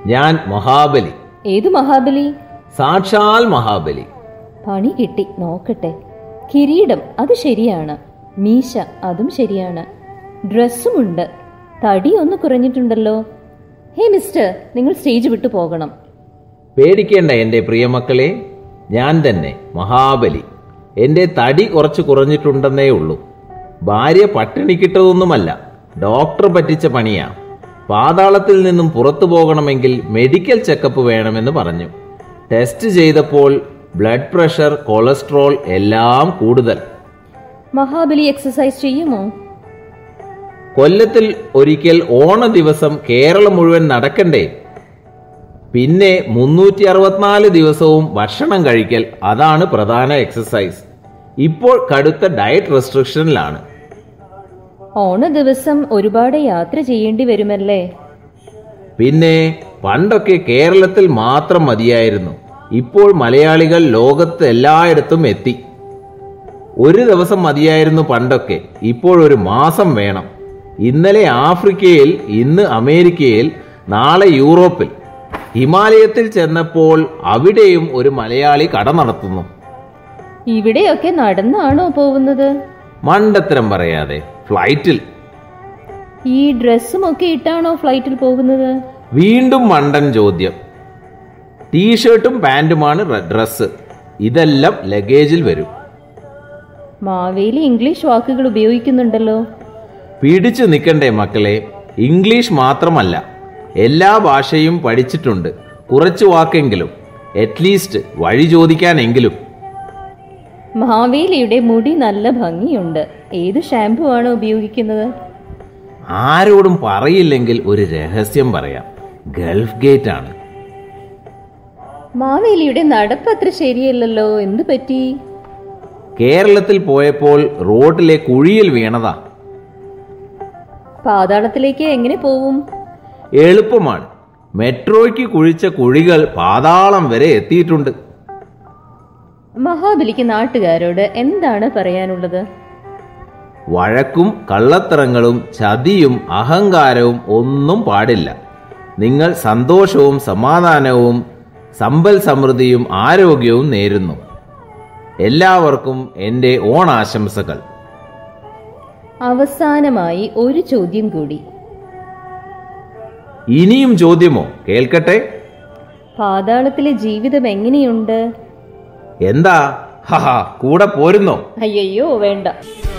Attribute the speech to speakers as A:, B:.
A: ഞാൻ മഹാബലി
B: ഏതു മഹാബലി
A: സാക്ഷാൽ മഹാബലി
B: പണി കിട്ടി നോക്കട്ടെ കിരീടം അത് ശരിയാണ് മീശ അതും ശരിയാണ് ഡ്രസ്സുമുണ്ട് തടി ഒന്ന് കുറഞ്ഞിട്ടുണ്ടല്ലോ ഹേ മിസ്റ്റർ നിങ്ങൾ സ്റ്റേജ് വിട്ടു പോകണം
A: പേടിക്കേണ്ട എൻ്റെ പ്രിയമക്കളെ ഞാൻ തന്നെ മഹാബലി എൻ്റെ തടി കുറച്ച് കുറഞ്ഞിട്ടുണ്ടെന്നേ ഉള്ളൂ ഭാര്യ പട്ടിണിക്കിട്ടതൊന്നുമല്ല ഡോക്ടർ പറ്റിച്ച പണിയാ പാതാളത്തിൽ നിന്നും പുറത്തു പോകണമെങ്കിൽ മെഡിക്കൽ ചെക്കപ്പ് വേണമെന്ന് പറഞ്ഞു ടെസ്റ്റ് ചെയ്തപ്പോൾ ബ്ലഡ് പ്രഷർ കൊളസ്ട്രോൾ എല്ലാം കൂടുതൽ
B: മഹാബലി എക്സസൈസ് ചെയ്യുമോ
A: കൊല്ലത്തിൽ ഒരിക്കൽ ഓണ ദിവസം കേരളം മുഴുവൻ നടക്കണ്ടേ പിന്നെ മുന്നൂറ്റി അറുപത്തിനാല് ദിവസവും ഭക്ഷണം കഴിക്കൽ അതാണ് പ്രധാന എക്സസൈസ് ഇപ്പോൾ കടുത്ത ഡയറ്റ് റെസ്ട്രിക്ഷനിലാണ്
B: ഓണ ദിവസം ഒരുപാട് യാത്ര ചെയ്യേണ്ടി വരുമല്ലേ
A: പിന്നെ പണ്ടൊക്കെ കേരളത്തിൽ മാത്രം മതിയായിരുന്നു ഇപ്പോൾ മലയാളികൾ ലോകത്ത് എല്ലായിടത്തും എത്തി ഒരു ദിവസം മതിയായിരുന്നു പണ്ടൊക്കെ ഇപ്പോൾ ഒരു മാസം വേണം ഇന്നലെ ആഫ്രിക്കയിൽ ഇന്ന് അമേരിക്കയിൽ നാളെ യൂറോപ്പിൽ ഹിമാലയത്തിൽ ചെന്നപ്പോൾ അവിടെയും ഒരു മലയാളി കട നടത്തുന്നു
B: ഇവിടെയൊക്കെ നടന്നാണോ പോകുന്നത്
A: മണ്ടത്തരം പറയാതെ ഫ്ലൈറ്റിൽ
B: ഈ ഡ്രസ്സുമൊക്കെ ഇട്ടാണോ ഫ്ലൈറ്റിൽ പോകുന്നത്
A: വീണ്ടും മണ്ടൻ ചോദ്യം ടീഷർട്ടും പാൻറ്റുമാണ് ഡ്രസ്സ് ഇതെല്ലാം ലഗേജിൽ വരും
B: മാവേലി ഇംഗ്ലീഷ് വാക്കുകൾ ഉപയോഗിക്കുന്നുണ്ടല്ലോ
A: പിടിച്ചു നിൽക്കണ്ടേ മക്കളെ ഇംഗ്ലീഷ് മാത്രമല്ല എല്ലാ ഭാഷയും പഠിച്ചിട്ടുണ്ട് കുറച്ച് വാക്കെങ്കിലും അറ്റ്ലീസ്റ്റ് വഴി ചോദിക്കാനെങ്കിലും
B: മാവേലിയുടെ മുടി നല്ല ഭംഗിയുണ്ട് ഏത് ഷാംപൂ ആണ് ഉപയോഗിക്കുന്നത്
A: ആരോടും പറയില്ലെങ്കിൽ ഒരു രഹസ്യം പറയാം ഗൾഫ് ഗേറ്റ് ആണ്
B: മാവേലിയുടെ നടപ്പ് അത്ര ശരിയല്ലല്ലോ എന്തു പറ്റി
A: കേരളത്തിൽ പോയപ്പോൾ റോഡിലെ കുഴിയിൽ വീണതാ
B: പാതാളത്തിലേക്ക് എങ്ങനെ പോവും
A: എളുപ്പമാണ് മെട്രോയ്ക്ക് കുഴിച്ച കുഴികൾ പാതാളം വരെ എത്തിയിട്ടുണ്ട്
B: മഹാബലിക്ക് നാട്ടുകാരോട് എന്താണ് പറയാനുള്ളത്
A: വഴക്കും കള്ളത്തരങ്ങളും ചതിയും അഹങ്കാരവും ഒന്നും പാടില്ല നിങ്ങൾ സന്തോഷവും സമാധാനവും സമ്പൽ സമൃദ്ധിയും ആരോഗ്യവും നേരുന്നു എല്ലാവർക്കും എൻ്റെ ഓണാശംസകൾ
B: അവസാനമായി ഒരു ചോദ്യം കൂടി
A: ഇനിയും ചോദ്യമോ കേൾക്കട്ടെ
B: പാതാളത്തിലെ ജീവിതം എങ്ങനെയുണ്ട്
A: എന്താ ഹഹ കൂടെ പോരുന്നോ
B: അയ്യോ വേണ്ട